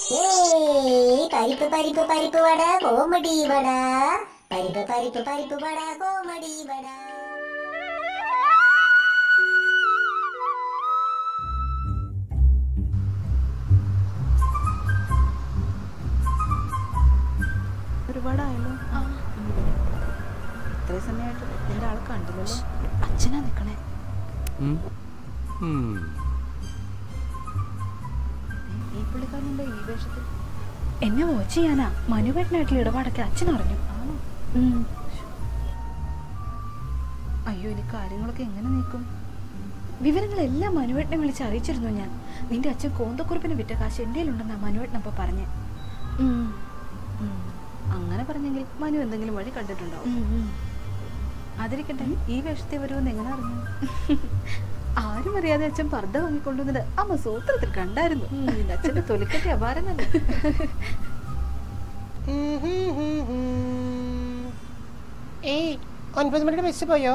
ഏയ് പരിപ്പ് പരിപ്പ് പരിപ്പ് വട കോമഡി വട പരിപ്പ് പരിപ്പ് പരിപ്പ് വട കോമഡി വട ഒരുപാടായല്ലോ ഇത്രയും സമയമായിട്ട് എന്റെ ആളെ കണ്ടില്ലല്ലോ അച്ഛനാ നിക്കണേ ഈ പുള്ളിക്കാരനുണ്ട് ഈ വേഷത്തിൽ എന്നെ വാച്ച് ചെയ്യാനാ മനുവേട്ടനായിട്ടുള്ള ഇടപാടൊക്കെ അച്ഛൻ അറിഞ്ഞു ഉം. അയ്യോ ഇനി കാര്യങ്ങളൊക്കെ എങ്ങനെ നീക്കും വിവരങ്ങളെല്ലാം മനുവേട്ടനെ വിളിച്ച് അറിയിച്ചിരുന്നു ഞാൻ നിന്റെ അച്ഛൻ കോന്തക്കുറിപ്പിന് വിറ്റ കാശ് എൻ്റെ ഉണ്ടെന്നാ മനുവേട്ടനപ്പോ പറഞ്ഞ് ഉം. ഉം. അങ്ങനെ പറഞ്ഞെങ്കിൽ മനു എന്തെങ്കിലും വഴി കണ്ടിട്ടുണ്ടാവും അതിരിക്കട്ടെ ഈ വേഷത്തെ വരുമെന്ന് എങ്ങനെ അറിഞ്ഞു ആരും അറിയാതെ അച്ഛൻ പർദ്ദ വാങ്ങിക്കൊണ്ടുവന്നത് അമ്മ സൂത്രത്തിൽ കണ്ടായിരുന്നു നിന്റെ അച്ഛന്റെ തൊലിക്കട്ടെ അപാരം തന്നെ ഏയ് ഒൻപത് മണിയുടെ ബസ് പോയോ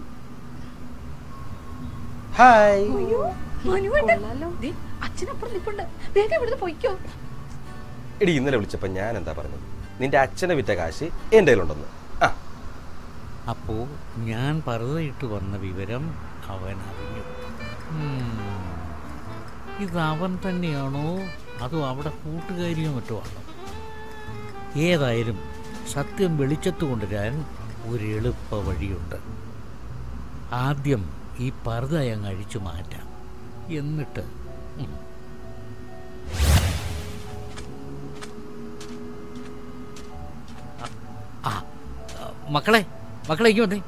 ഹായ് അയ്യോ മനുവേട്ടൻ ദേ, അച്ഛനപ്പുറം നിപ്പുണ്ട് വേഗം ഇവിടുന്ന് പൊയ്ക്കോ എടി ഇന്നലെ വിളിച്ചപ്പോൾ ഞാൻ എന്താ പറഞ്ഞത് നിന്റെ അച്ഛനെ വിറ്റ കാശ് എൻ്റെ കയ്യിലുണ്ടെന്ന് ആ അപ്പോ ഞാൻ പറുതയിട്ട് വന്ന വിവരം അവൻ അറിഞ്ഞു ഉം. ഇത് അവൻ തന്നെയാണോ അതോ അവിടെ കൂട്ടുകാരിയോ മറ്റോ ആണോ ഏതായാലും സത്യം വെളിച്ചത്ത് കൊണ്ടുവരാൻ ഒരു എളുപ്പ വഴിയുണ്ട് ആദ്യം ഈ പർദ്ദ അങ്ങ് അഴിച്ചു മാറ്റാം എന്നിട്ട് ഉം. ആ ആ, മക്കളെ മക്കളെ ഇങ്ങ് വന്നേ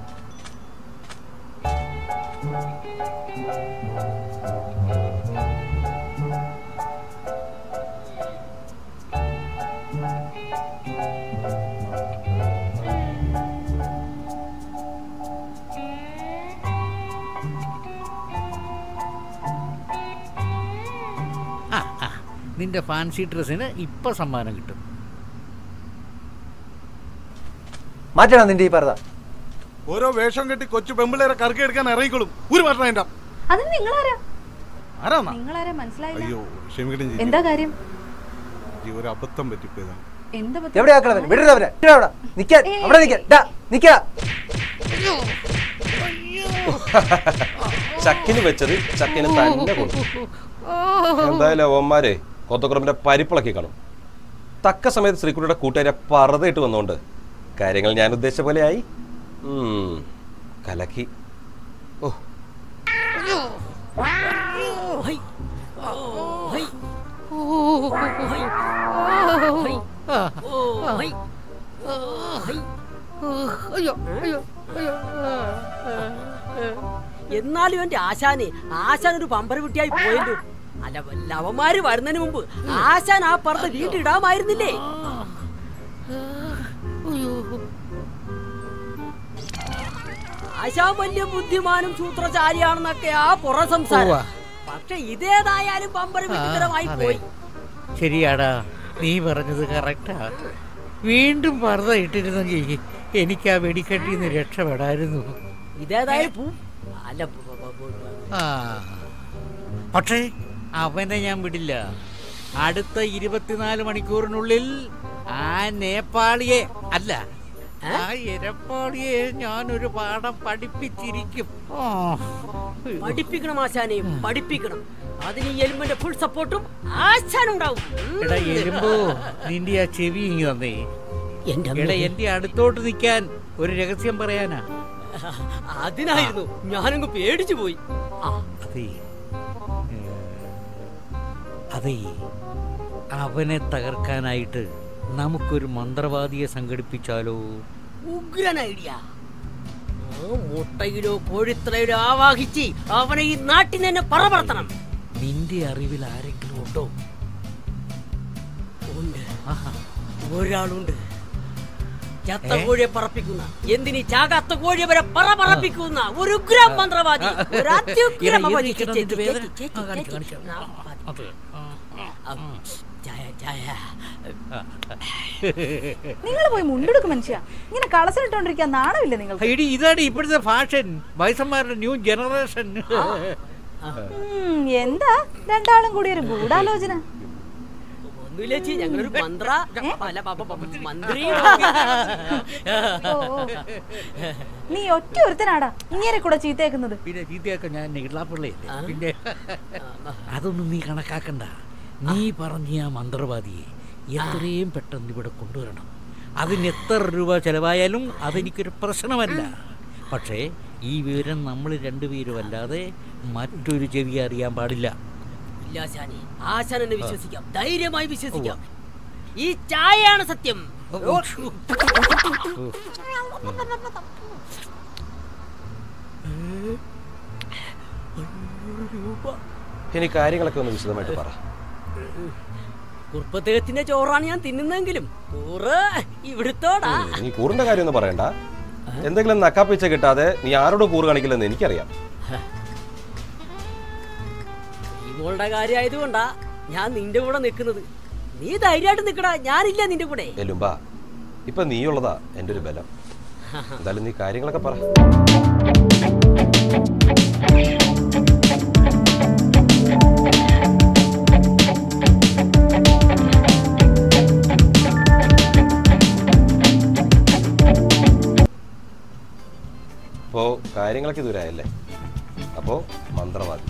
ആ ആ നിന്റെ ഫാൻസി ഡ്രസ്സിന് ഇപ്പൊ സമ്മാനം കിട്ടും മാറ്റണം നിന്റെ ഈ പർദ്ദ ഓരോ വേഷം കെട്ടി കൊച്ചു പെമ്പിളേരെ കറക്കി എടുക്കാൻ ഇറങ്ങിക്കോളും ഒരു മാറ്റം അതിന്റെ അതിന് നിങ്ങളാരാ ആരാന്നാ നിങ്ങളാരാ മനസ്സിലായില്ല അയ്യോ ക്ഷമിക്കണം ചേച്ചി. എന്താ കാര്യം ഈ ഒരു അബദ്ധം പറ്റിപ്പോയതാണ് എന്താ പറ്റി? എവിടെ ആക്കളവൻ വിടരുത് അവരെ വിടരുത് അവിടെ നിക്കാൻ അവിടെ നിക്കാൻ ഡാ നിക്കാ ചക്കിന് വെച്ചത് ചക്കിന് തന്നെ കൊടുക്കും എന്തായാലും അവന്മാരെ കൊത്തക്കുറമ്പിന്റെ പരിപ്പിളക്കി കാണും തക്ക സമയത്ത് ശ്രീകുട്ടിയുടെ കൂട്ടുകാരെ പറതയിട്ട് വന്നുകൊണ്ട് കാര്യങ്ങൾ ഞാൻ ഉദ്ദേശിച്ച പോലെ ആയി ഉം, കലക്കി ഓ എന്നാലും എന്റെ ആശാനെ ആശാൻ ഒരു പമ്പര കുട്ടിയായി പോയല്ലോ അല്ല ലവന്മാര് വരുന്നതിന് മുമ്പ് ആശാൻ ആ പറത്ത് വീട്ടിടാമായിരുന്നില്ലേ ആശാൻ വലിയ ബുദ്ധിമാനും സൂത്രശാലിയാണെന്നൊക്കെ ആ പുറ സംസാരം ഉവ്വ. പക്ഷെ ഇതേതായാലും പമ്പര വിചിത്രമായി അതെ. പോയി ശരിയാടാ നീ പറഞ്ഞത് കറക്റ്റാ വീണ്ടും പർദ്ദ ഇട്ടിരുന്നെങ്കിൽ എനിക്ക് ആ വെടിക്കെട്ടിൽ നിന്ന് രക്ഷപ്പെടായിരുന്നു ഇതേതായാലും പൂ- അല്ല പു- പു- പു- പു- ആ പക്ഷേ അവനെ ഞാൻ വിടില്ല അടുത്ത ഇരുപത്തിനാല് മണിക്കൂറിനുള്ളിൽ ആ നേപ്പാളിയെ അല്ല ആ എരപ്പാളിയെ ഞാനൊരു പാഠം പഠിപ്പിച്ചിരിക്കും ആ. പഠിപ്പിക്കണം ആശാനെ പഠിപ്പിക്കണം അതിന് ഈ എലുമ്പിന്റെ ഫുൾ സപ്പോർട്ടും ആശാനുണ്ടാവും എടാ എരുമ്പോ നിന്റെ ആ ചെവി ഇങ്ങി തന്നേ എന്റെ അമ്മേ. എടാ എന്റെ അടുത്തോട്ട് നിൽക്കാൻ ഒരു രഹസ്യം പറയാനാ അതിനായിരുന്നു ഞാനങ്ങ് പേടിച്ചു പോയി ആ അതെ ഏ, അതെ അവനെ തകർക്കാനായിട്ട് നമുക്കൊരു മന്ത്രവാദിയെ സംഘടിപ്പിച്ചാലോ ഉഗ്രൻ ഐഡിയ ആ മുട്ടയിലോ കോഴിത്തലയിലോ ആവാഹിച്ച് അവനെ ഈ നാട്ടിൽ നിന്ന് തന്നെ പറപറത്തണം നിന്റെ അറിവിൽ ആരെങ്കിലും ഉണ്ടോ ഉണ്ട് ആഹാ. ഒരാളുണ്ട് ചത്ത കോഴിയെ പറപ്പിക്കുന്ന എന്തിനീ ചാകാത്ത കോഴിയെ വരെ പറ പറപ്പിക്കുന്ന ഒരു ഉഗ്രം മന്ത്രവാദി ഒരു അത്യുഗ്രം എടാ, അപവാദി. ഇതിരിക്കണം ചേച്ചി, നിന്റെ വേദന. ചേച്ചി, ചേച്ചി, ആ, കാണിക്ക്, ചേച്ചി. കാണിക്ക്. ആ, അതെ. ആ, ആ, ചായ ചായ നിങ്ങൾ പോയി മുണ്ടെടുക്കും മനുഷ്യ ഇങ്ങനെ കളസിലിട്ടോണ്ടിരിക്കാൻ നാണമില്ല നിങ്ങൾക്ക് എടി ഇതാണ് ഇപ്പോഴത്തെ ഫാഷൻ വയസ്സന്മാരുടെ ന്യൂ ജനറേഷൻ ഉം, എന്താ രണ്ടാളും കൂടി ഒരു ഗൂഢാലോചന ഒന്നുമില്ല ചേച്ചി ഞങ്ങളൊരു മന്ത്ര അല്ല പ- പ- പ- മന്ത്രി ഓ, ഓ. നീ ഒറ്റ ഒരുത്തനാടാ ഇങ്ങനെ കൂടെ ചീത്തയേക്കുന്നത് പിന്നെ ചീത്തയൊക്കെ ഞാൻ നീളാപ്പിള്ളയല്ലേ പിന്നെ അതൊന്നും നീ കണക്കാക്കണ്ട നീ പറഞ്ഞ ആ മന്ത്രവാദിയെ എത്രയും പെട്ടെന്ന് ഇവിടെ കൊണ്ടുവരണം അതിന് എത്ര രൂപ ചെലവായാലും അതെനിക്കൊരു പ്രശ്നമല്ല പക്ഷേ ഈ വിവരം നമ്മൾ രണ്ടുപേരും അല്ലാതെ മറ്റൊരു ചെവി അറിയാൻ പാടില്ല ഇല്ല ആശാനെ ആശാൻ എന്നെ വിശ്വസിക്കാം ധൈര്യമായി വിശ്വസിക്കാം ഈ ചായയാണ് സത്യം ഇനി കാര്യങ്ങളൊക്കെ ഒന്ന് വിശദമായിട്ട് പറ കുറുപ്പദ്ദേഹത്തിന്റെ ചോറാണ് ഞാൻ തിന്നുന്നെങ്കിലും കൂറ് ഇവിടുത്തോടാ ഉം, നീ കൂറിന്റെ കാര്യം ഒന്നും പറയണ്ട എന്തെങ്കിലും നക്കാപ്പിച്ച കിട്ടാതെ നീ ആരോടും കൂറ് കാണിക്കില്ലെന്ന് എനിക്കറിയാം ഈ മോളുടെ കാര്യമായതുകൊണ്ടാ ഞാൻ നിന്റെ കൂടെ നിൽക്കുന്നത് നീ ധൈര്യമായിട്ട് നിൽക്കടാ ഞാനില്ല നിന്റെ കൂടെ എലുമ്പാ ഇപ്പൊ നീയുള്ളതാ എൻ്റെ ഒരു ബലം എന്തായാലും നീ കാര്യങ്ങളൊക്കെ പറ അപ്പോ കാര്യങ്ങളൊക്കെ ദൂരായല്ലേ അപ്പോ മന്ത്രവാദി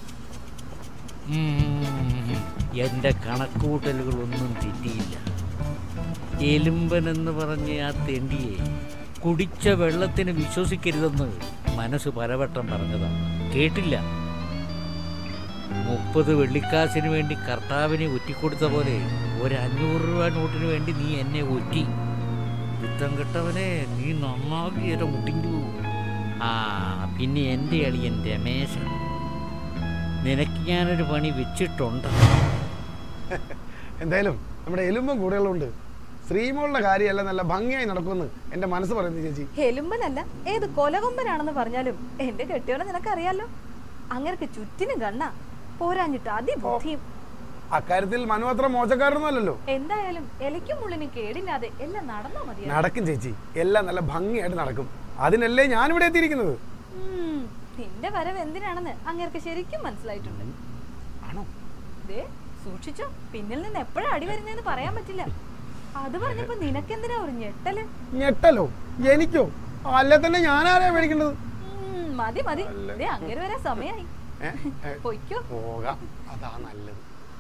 ഉം, എൻ്റെ കണക്കുകൂട്ടലുകളൊന്നും തെറ്റിയില്ല എലുമ്പൻ എന്ന് പറഞ്ഞ ആ തെണ്ടിയെ കുടിച്ച വെള്ളത്തിന് വിശ്വസിക്കരുതെന്ന് മനസ്സ് പലവട്ടം പറഞ്ഞതാണ് കേട്ടില്ല മുപ്പത് വെള്ളിക്കാശിന് വേണ്ടി കർത്താവിനെ ഒറ്റിക്കൊടുത്ത പോലെ ഒരു അഞ്ഞൂറ് രൂപ നോട്ടിന് വേണ്ടി നീ എന്നെ ഒറ്റി യുദ്ധം കെട്ടവനെ നീ നന്നാക്കി എന്നെ മുട്ടിങ്കു ആ പിന്നെ എൻ്റെ അളിയൻ രമേശൻ നിനക്ക് ഞാനൊരു പണി വെച്ചിട്ടുണ്ട് എന്തായാലും നമ്മുടെ എലുമ്പും കൂടെയുള്ളതുകൊണ്ട് ശ്രീമോളുടെ കാര്യമല്ല നല്ല ഭംഗിയായി നടക്കുമെന്ന് എന്റെ മനസ്സ് പറയുന്നു ചേച്ചി ഹെലുമ്പനല്ല ഏത് കൊലകൊമ്പനാണെന്ന് പറഞ്ഞാലും എന്റെ കെട്ടിയോനെ നിനക്കറിയാലോ അങ്ങനക്ക് ചുറ്റിനും കണ്ണ പോരാഞ്ഞിട്ട് അതിബുദ്ധിയും അക്കാര്യത്തിൽ മനു അത്ര മോശക്കാരനൊന്നും അല്ലല്ലോ എന്തായാലും എലയ്ക്കും മുള്ളിനും കേടില്ലാതെ എല്ലാം നടന്നാ മതിയാ നടക്കും ചേച്ചി എല്ലാം നല്ല ഭംഗിയായിട്ട് നടക്കും അതിനല്ലേ ഞാനിവിടെ എത്തിയിരിക്കുന്നത് ഉം, നിന്റെ വരവ് എന്തിനാണെന്ന് അങ്ങേർക്ക് ശരിക്കും മനസ്സിലായിട്ടുണ്ട് ആണോ ദേ സൂക്ഷിച്ചോ പിന്നിൽ നിന്ന് എപ്പോഴാ അടി വരുന്നതെന്ന് പറയാൻ പറ്റില്ല അത് പറഞ്ഞപ്പോ നിനക്കെന്തിനാ ഒരു ഞെട്ടല് ഞെട്ടലോ എനിക്കോ അല്ല തന്നെ ഞാനാരാ മേടിക്കേണ്ടത് ഉം, മതി മതി ദേ അങ്ങേര് വരെ സമയായി ഏ, ഏ, പൊയ്ക്കോ പോകാം അതാ നല്ലത്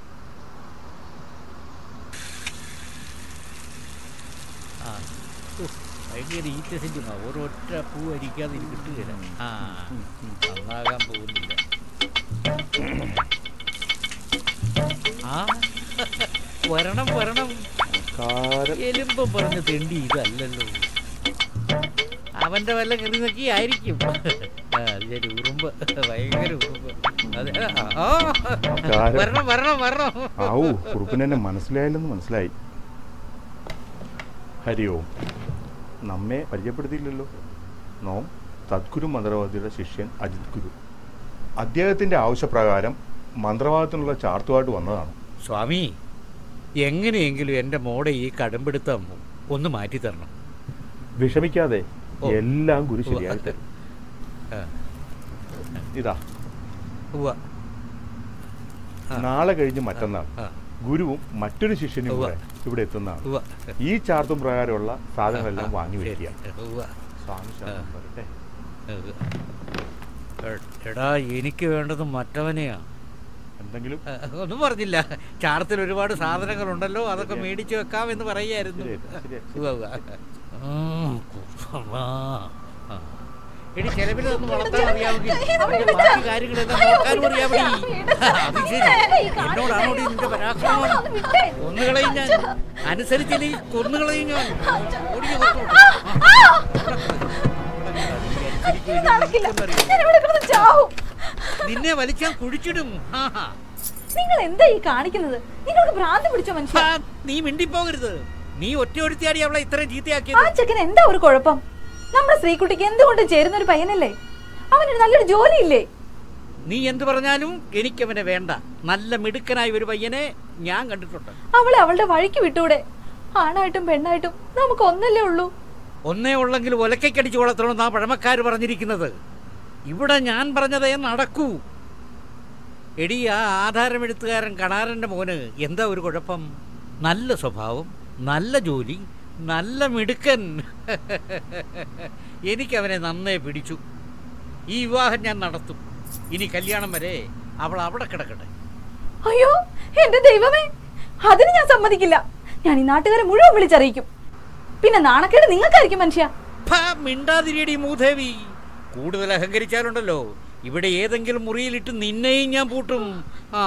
ആ ഉഫ്, ഭയങ്കര ഈറ്റസിൻ്റെ ഒരൊറ്റ പൂ അരിക്കാതെ എനിക്ക് കിട്ടുകയില്ല ആ നന്നാകാൻ പോകുന്നില്ല ആ വരണം വരണം എലുമ്പ് പറഞ്ഞ തെണ്ടി ഇതല്ലല്ലോ അവന്റെ വല്ല കെറിനൊക്കെ ആയിരിക്കും ആ, ശരി ഉറുമ്പ് ഭയങ്കര ഉറുമ്പ് അതെ ആ, ആ, വരണം വരണം വരണം ആവൂ കുറുപ്പിന് എന്നെ മനസ്സിലായില്ലെന്ന് മനസ്സിലായി ഹരി ഓം നമ്മെ പരിചയപ്പെടുത്തിയില്ലല്ലോ നോം സദ്ഗുരു മന്ത്രവാദിയുടെ ശിഷ്യൻ അജിത് ഗുരു അദ്ദേഹത്തിൻ്റെ ആവശ്യപ്രകാരം മന്ത്രവാദത്തിനുള്ള ചാർത്തുമായിട്ട് വന്നതാണ് സ്വാമി എങ്ങനെയെങ്കിലും എൻ്റെ മോടെ ഈ കടമ്പിടുത്തം ഒന്ന് മാറ്റി തരണം വിഷമിക്കാതെ ഓ. എല്ലാം ഗുരു ഉവ്വ. ശരിയാക്കി തരും ആ, ഇതാ ഉവ്വ. ആ, നാളെ കഴിഞ്ഞ് മറ്റന്നാൾ ആ, ഗുരുവും മറ്റൊരു ശിഷ്യനും ഉവ്വ. കൂടെ ഇവിടെ എത്തുന്നതാണ് ഉവ്വ. ഈ ചാർത്തും പ്രകാരമുള്ള സാധനങ്ങളെല്ലാം ആ, വാങ്ങി ശരി. വയ്ക്കുക ഉവ്വ. സ്വാമി ശരണം വരട്ടെ ഉവ്വ. എ- എടാ എനിക്ക് വേണ്ടത് മറ്റവനെയാ എന്തെങ്കിലും ആ, ഒന്നും പറഞ്ഞില്ല ചാർത്തിൽ ഒരുപാട് സാധനങ്ങളുണ്ടല്ലോ അതൊക്കെ മേടിച്ചു വെക്കാം എന്ന് പറയായിരുന്നു ശരിയാ, ശരിയാ. ഉവ്വ, ഉവ്വ. ഉം, കുറുമ്പ. ആ. എടി ചെലവിൽ ഒന്ന് വളർത്താൻ അറിയാമെങ്കിൽ നിന്റെ ബാക്കി കാര്യങ്ങളെല്ലാം നോക്കാനും അറിയാമടി അത് ശരി എന്നോടാണോടി നിന്റെ പരാക്രമം കൊന്നുകളയും ഞാൻ അനുസരിച്ചില്ലെങ്കിൽ കൊന്നുകളയും ഞാൻ ഓടിയ നടക്കില്ല ഞാൻ ഇവിടെ കിടന്ന് ചാവും നിന്നെ വലിച്ചാൽ കുഴിച്ചിടും ആ, ആ. നിങ്ങൾ എന്താ ഈ കാണിക്കുന്നത് നിങ്ങൾക്ക് ഭ്രാന്ത് പിടിച്ചോ മനുഷ്യ ആ, നീ മിണ്ടിപ്പോകരുത് നീ ഒറ്റ ഒരുത്തിയാടി അവളെ ഇത്രയും ആ ചീത്തയാക്കിയത് ചെക്കൻ എന്താ ഒരു കുഴപ്പം നമ്മുടെ ശ്രീകുട്ടിക്ക് എന്തുകൊണ്ടും ചേരുന്ന ഒരു പയ്യനല്ലേ അവനൊരു നല്ലൊരു ജോലിയില്ലേ നീ എന്ത് പറഞ്ഞാലും എനിക്കവനെ വേണ്ട നല്ല മിടുക്കനായ ഒരു പയ്യനെ ഞാൻ കണ്ടിട്ടുണ്ട് അവളെ അവളുടെ വഴിക്ക് വിട്ടൂടെ ആണായിട്ടും പെണ്ണായിട്ടും നമുക്ക് ഒന്നല്ലേ ഉള്ളൂ ഒന്നേ ഉള്ളെങ്കിൽ ഒലക്കടിച്ചു വളർത്തണമെന്ന് ആ പഴമക്കാർ പറഞ്ഞിരിക്കുന്നത് ഇവിടെ ഞാൻ പറഞ്ഞതേ നടക്കൂ എടി ആ ആധാരമെഴുത്തുകാരൻ കണാരൻ്റെ മോന് എന്താ ഒരു കുഴപ്പം നല്ല സ്വഭാവം നല്ല ജോലി നല്ല മിടുക്കൻ എനിക്കവനെ നന്നേ പിടിച്ചു ഈ വിവാഹം ഞാൻ നടത്തും ഇനി കല്യാണം വരെ അവൾ അവിടെ കിടക്കട്ടെ അയ്യോ എന്റെ ദൈവമേ അതിന് ഞാൻ സമ്മതിക്കില്ല ഞാൻ ഈ നാട്ടുകാരെ മുഴുവൻ വിളിച്ചറിയിക്കും പിന്നെ നാണക്കേട് നിങ്ങൾക്കായിരിക്കും മനുഷ്യ ഫ, മിണ്ടാതിരിയടി മൂദേവി കൂടുതൽ അഹങ്കരിച്ചാലുണ്ടല്ലോ ഇവിടെ ഏതെങ്കിലും മുറിയിലിട്ട് നിന്നെയും ഞാൻ പൂട്ടും ആ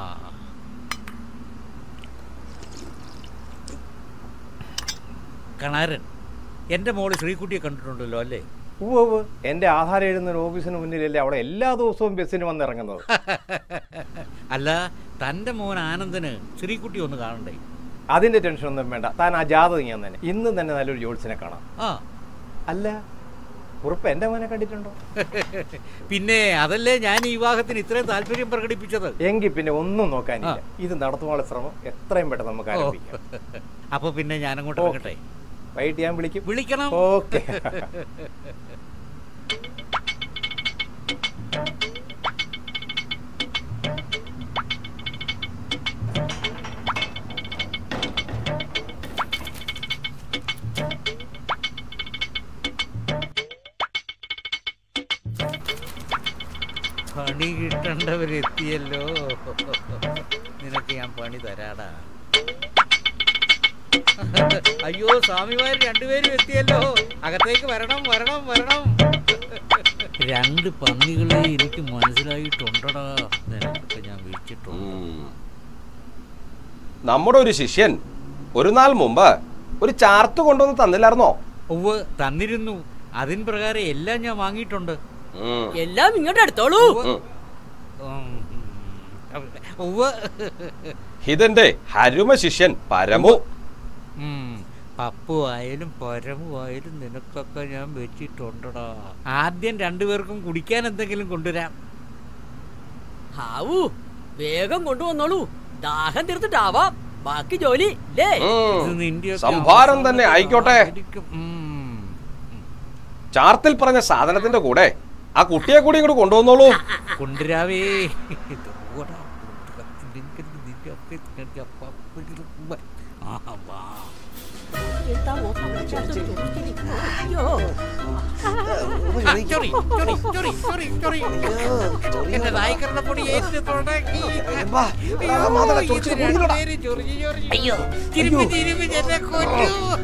കണാരൻ എൻ്റെ മോള് ശ്രീകുട്ടിയെ കണ്ടിട്ടുണ്ടല്ലോ അല്ലേ ഉവ്വ് ഉവ്വ് എൻ്റെ ആധാരം എഴുതുന്ന ഒരു ഓഫീസിന് മുന്നിലല്ലേ അവിടെ എല്ലാ ദിവസവും ബസ്സിന് വന്ന് ഇറങ്ങുന്നത് അല്ല തൻ്റെ മോൻ ആനന്ദന് ശ്രീകുട്ടി ഒന്ന് കാണണ്ടേ അതിന്റെ ടെൻഷൻ ഒന്നും വേണ്ട താൻ ആ ജാതകം ഞാൻ തന്നെ ഇന്ന് തന്നെ നല്ലൊരു ജോത്സിനെ കാണാം ആ അല്ല ഉറപ്പ് എൻ്റെ മോനെ കണ്ടിട്ടുണ്ടോ പിന്നെ അതല്ലേ ഞാൻ ഈ വിവാഹത്തിന് ഇത്രയും താല്പര്യം പ്രകടിപ്പിച്ചത് എങ്കിൽ പിന്നെ ഒന്നും നോക്കാനില്ല ഇത് നടത്തുവാനുള്ള ശ്രമം എത്രയും പെട്ടെന്ന് നമുക്ക് ഓ. ആരംഭിക്കാം അപ്പൊ പിന്നെ ഞാൻ അങ്ങോട്ട് ഇറങ്ങട്ടെ വൈകിട്ട് ഞാൻ വിളിക്കും വിളിക്കണം ഓക്കെ പണി കിട്ടേണ്ടവരെത്തിയല്ലോ നിനക്ക് ഞാൻ പണി തരാടാ അയ്യോ സ്വാമിമാർ രണ്ടുപേരും എത്തിയല്ലോ അകത്തേക്ക് വരണം വരണം വരണം രണ്ട് പന്നികളെ എനിക്ക് മനസ്സിലായിട്ടുണ്ടടാ നിനക്കൊക്കെ ഞാൻ വിളിച്ചിട്ടുണ്ട് നമ്മുടെ ഒരു ശിഷ്യൻ ഒരു നാൾ മുമ്പ് ഒരു ചാർത്ത് കൊണ്ടുവന്ന് തന്നില്ലായിരുന്നോ ഉവ്വ് തന്നിരുന്നു അതിൻ പ്രകാരം എല്ലാം ഞാൻ വാങ്ങിയിട്ടുണ്ട് എല്ലാം ഇങ്ങോട്ട് എടുത്തോളൂ ഉം. ഉവ്വ് ഇതെന്റെ ഹരുമ ശിഷ്യൻ പരമു ഉം. പപ്പു ആയാലും പരമു ആയാലും നിനക്കൊക്കെ ഞാൻ വെച്ചിട്ടുണ്ടടാ ആദ്യം രണ്ടുപേർക്കും കുടിക്കാൻ എന്തെങ്കിലും കൊണ്ടുവരാം ഹാവൂ വേഗം കൊണ്ടുവന്നോളൂ ദാഹം തീർത്തിട്ടാവാം ബാക്കി ജോലി ലേ ഇത് നിന്റെയൊക്കെ സംഭാരം തന്നെ അവസാനത്തെ ആയിക്കോട്ടെ ആയിരിക്കും. ഉം. ചാർത്തിൽ പറഞ്ഞ സാധനത്തിന്റെ കൂടെ ആ കുട്ടിയെ കൂടി ഇങ്ങോട്ട് കൊണ്ടുവന്നോളൂ കൊണ്ടുവരാവേ ഇതോടാ, നിനക്ക് നിന്റെ അപ്പ- നിന്റെ അപ്പ- ആ, വാ. എന്താ മോശം അയ്യോ ആ, ചൊറി, ചൊറി, ചൊറി, ചൊറി, ചൊറി. എന്റെ നായ്ക്കരുടെ പൊടി ഏറ്റിന് തുടങ്ങി. അയ്യോ, ഇത് രണ്ടുപേരും ചൊറിഞ്ഞ് ചൊറിഞ്ഞ്. തിരുമ്മി തിരുമ്മി എന്നെ കൊന്നു.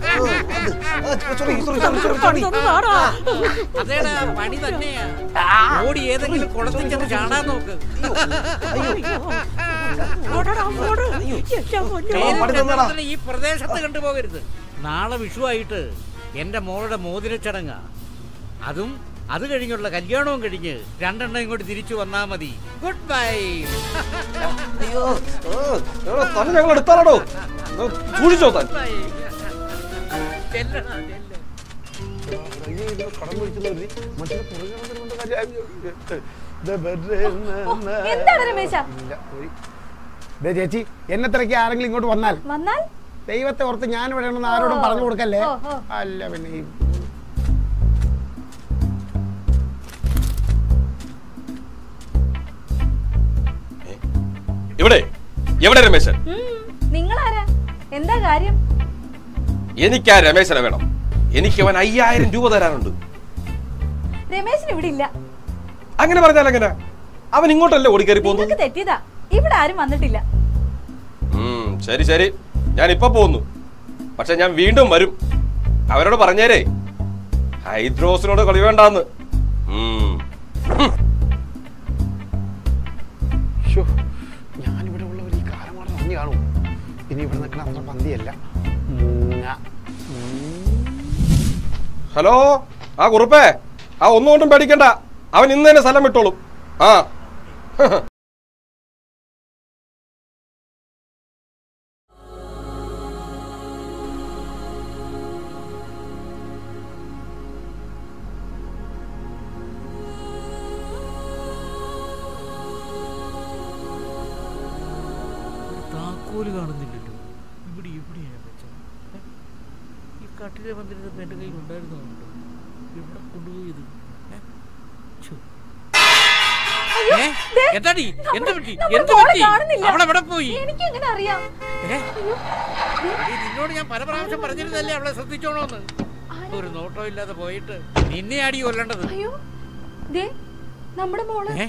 അതേടാ പണി തന്നെയാ ഓടി ഏതെങ്കിലും കുളത്തിൽ ചെന്ന് ചാടാൻ നോക്ക് പേരിന്റെ ഈ പ്രദേശത്ത് കണ്ടുപോകരുത് നാളെ വിഷുവായിട്ട് എന്റെ മോളുടെ മോതിര ചടങ്ങാ അതും അത് കഴിഞ്ഞുള്ള കല്യാണവും കഴിഞ്ഞ് രണ്ടെണ്ണം ഇങ്ങോട്ട് തിരിച്ചു വന്നാ മതി ഗുഡ് ബൈ അയ്യോ തന്നെ ഞങ്ങൾ എടുത്താലോ സൂക്ഷിച്ചോ താൻ ചെല്ലടാ, ചെല്ല്. കടം പിടിച്ചത് മതി. മനുഷ്യനെ പുറകെ നടന്നുകൊണ്ട് കാര്യം- ദേ ബെഡ് എന്താണ് രമേശ ഇല്ല, പോയി. ദേ ചേച്ചി എന്നെ തിരക്കി ആരെങ്കിലും ഇങ്ങോട്ട് വന്നാൽ വന്നാൽ ദൈവത്തെ ഓർത്ത് ഞാൻ ഇവിടെ ഉണ്ടെന്ന് ആരോടും പറഞ്ഞു കൊടുക്കല്ലേ ഓ, ഓ. അല്ല പിന്നെ ഈ ഇവിടെ എവിടെ രമേശൻ നിങ്ങളാരാ എന്താ കാര്യം എനിക്ക് ആ രമേശനെ വേണം എനിക്ക് അവൻ അയ്യായിരം രൂപ തരാനുണ്ട് രമേശൻ ഇവിടെ ഇല്ല അങ്ങനെ പറഞ്ഞാൽ എങ്ങനെ അവൻ ഇങ്ങോട്ടല്ലേ ഓടിക്കയറി പോകുന്നു നിങ്ങൾക്ക് തെറ്റിയതാ ഇവിടെ ആരും വന്നിട്ടില്ല ഉം, ശരി ശരി ഞാൻ ഇപ്പൊ പോകുന്നു പക്ഷെ ഞാൻ വീണ്ടും വരും അവരോട് പറഞ്ഞേരേ ഹൈദ്രോസിനോട് കളി വേണ്ടാന്ന് ഉം. ശ്ശോ, ഞാനിവിടെ ഉള്ളവർ ഈ കാലം കൊണ്ട് അറിഞ്ഞു കാണും ഇനി ഇവിടെ നിൽക്കണ അത്ര പന്തിയല്ല മൂങ്ങ. ഹലോ ആ കുറുപ്പേ ആ ഒന്നുകൊണ്ടും പേടിക്കണ്ട അവൻ ഇന്ന് തന്നെ സ്ഥലം വിട്ടോളും ആ താക്കോല് കാണുന്നില്ലല്ലോ ഇവിടെ എവിടെയാണ് വെച്ചത് ഏ? ഈ കട്ടിലെ വന്നിരുന്നത് എൻ്റെ കയ്യിൽ ഉണ്ടായിരുന്നുണ്ടോ എവിടെ കൊണ്ടുപോയത് ഏ? ഛോ. ഏ? എന്താടി എന്ത് പറ്റി നമ്മുടെ എന്ത് മോളെ പറ്റി കാണുന്നില്ല. അവളെ എവിടെ പോയി എനിക്ക് എങ്ങനെ അറിയാം ഏ? എടീ, നിന്നോട് ഞാൻ പല പ്രാവശ്യം പറഞ്ഞിരുന്നല്ലേ അവളെ ശ്രദ്ധിച്ചോണോന്ന് ഒരു നോട്ടോ ഇല്ലാതെ പോയിട്ട് നിന്നെ അടി കൊല്ലേണ്ടത് അയ്യോ ദേ നമ്മുടെ മോള് ഏ?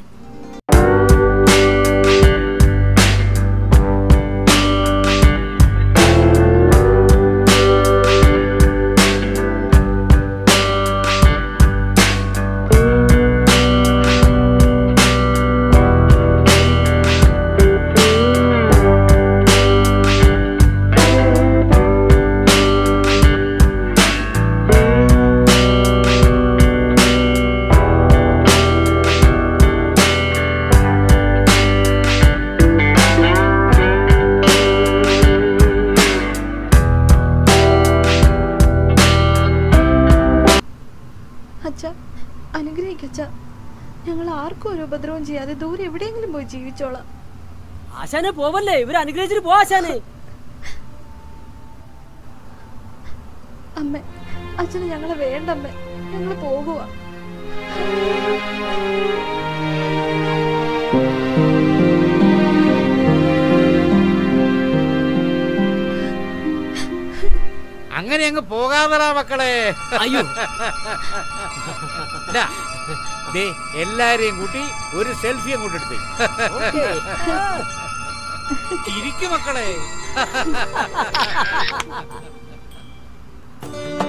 അച്ഛ അനുഗ്രഹിക്കച്ച ഞങ്ങൾ ആർക്കും ഒരു ഉപദ്രവം ചെയ്യാതെ ദൂരെ എവിടെയെങ്കിലും പോയി ജീവിച്ചോളാം ആശാനെ പോവല്ലേ ഇവര് അനുഗ്രഹിച്ചിട്ട് പോ ആശാനെ അമ്മ അച്ഛന് ഞങ്ങളെ വേണ്ട അമ്മ ഞങ്ങൾ പോകുക അങ്ങനെ അങ്ങ് പോകാതടാ മക്കളെ അയ്യോ. ദാ, ദേ എല്ലാരെയും കൂട്ടി ഒരു സെൽഫി അങ്ങോട്ട് എടുത്തേ ചിരിക്കു മക്കളെ